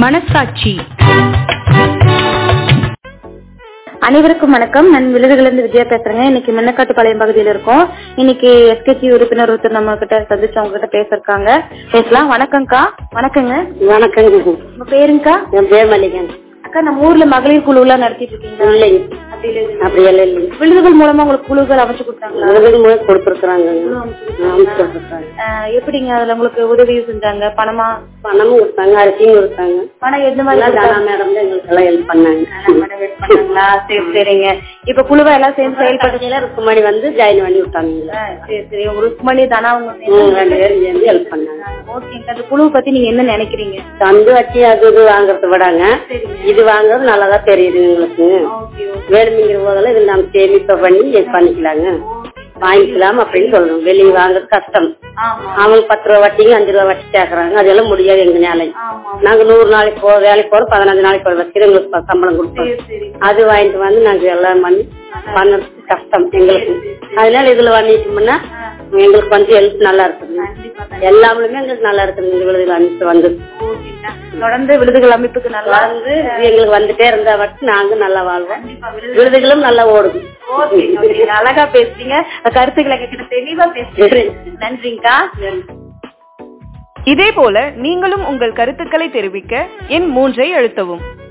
மனசாட்சி அனைவருக்கும் வணக்கம் நான் விருதுகளிலிருந்து விஜயா பேசுறேங்க இன்னைக்கு மின்னக்காட்டுப்பாளையம் பகுதியில இருக்கோம் இன்னைக்கு எஸ்கேசி உறுப்பினர் ஒருத்தர் நம்ம கிட்ட சந்திச்சு அவங்க கிட்ட பேசிருக்காங்க பேசலாம் வணக்கம்க்கா வணக்கங்க வணக்கங்க உங்க பேருங்கக்கா என் பேர் மல்லிகன் அக்கா நம்ம ஊர்ல மகளிர் குழு எல்லாம் நடத்திட்டு இருக்கீங்களா இல்லைங்க அப்படி இல்லைங்க. அப்படி எல்லாம் இல்லைங்க விருதுகள் மூலமா உங்களுக்கு குழுக்கள் அமைச்சு கொடுத்தாங்களா விருதுகள் மூலம் கொடுத்துருக்குறாங்க குழு அமைச்சு அமைச்சு கொடுத்தாங்களா? கொடுத்துருக்காங்க ஆஹ் எப்படிங்க அதுல உங்களுக்கு உதவி செஞ்சாங்க பணமா பணமும் கொடுத்தாங்க அரிசியும் கொடுத்தாங்க பணம் எந்த மாதிரி எல்லாம் தானா கொடுத்தாங்க? மேடம் தான் எங்களுக்கு எல்லாம் ஹெல்ப் பண்ணாங்க பணம் help பண்ணாங்களா? சரி சரிங்க இப்ப குழுவை எல்லாம் சேர்ந்து செயல்பட்டு கடைசியில ருக்குமணி வந்து ஜாயின் பண்ணி விட்டாங்க ஆஹ் சரி சரி ஒரு ருக்மணி தானா அவங்க ம், ரெண்டு பேரும் சேர்ந்து ஹெல்ப் பண்ணாங்க ஓகேங்க அந்த குழுவை பத்தி நீங்க என்ன நினைக்கிறீங்க தந்து வச்சு அது இது வாங்குறத விடாங்க இது வாங்குறது நல்லதா தெரியுது எங்களுக்கு ஓகே வேணுங்கிற போதெல்லாம் இது நம்ம சேமிப்பை பண்ணி இது பண்ணிக்கலாங்க வாங்கிக்கலாம் அப்படின்னு சொல்லணும் வெளியே வாங்குறது கஷ்டம் ஆமா அவங்க பத்து ரூபா வட்டிங்க அஞ்சு ரூபா வட்டி கேக்குறாங்க அதெல்லாம் முடியாது எங்க நிலை ஆமா நாங்க நூறு நாளைக்கு போ வேலைக்கு போறோம் பதினஞ்சு நாளைக்கு போற வச்சு எங்களுக்கு ப- சம்பளம் கொடுப்போம் சரி சரி அது வாங்கிட்டு வந்து நாங்க எல்லாம் பண்ணி பண்ணது கஷ்டம் எங்களுக்கு அதனால இதுல பண்ணிட்டோம்னா எங்களுக்கு கொஞ்சம் ஹெல்ப் நல்லா இருக்குது கண்டிப்பா எல்லாமே எங்களுக்கு நல்லா இருக்குது இந்த விழுதுல அனுப்பிச்சு வந்து ஓகேங்க தொடர்ந்து விருதுகள் அமைப்புக்கு நல்லா வந்து எங்களுக்கு வந்துட்டே இருந்தா மட்டும் நாங்க நல்லா வாழ்வோம் கண்டிப்பா விருது விழுதுகளும் நல்லா ஓடுது ஓகே ஓகே அழகா பேசுறீங்க கருத்துக்களை கிட்ட தெளிவா பேசுறீங்க நன்றிங்கக்கா இதே போல நீங்களும் உங்கள் கருத்துக்களை தெரிவிக்க எண் மூன்றை அழுத்தவும்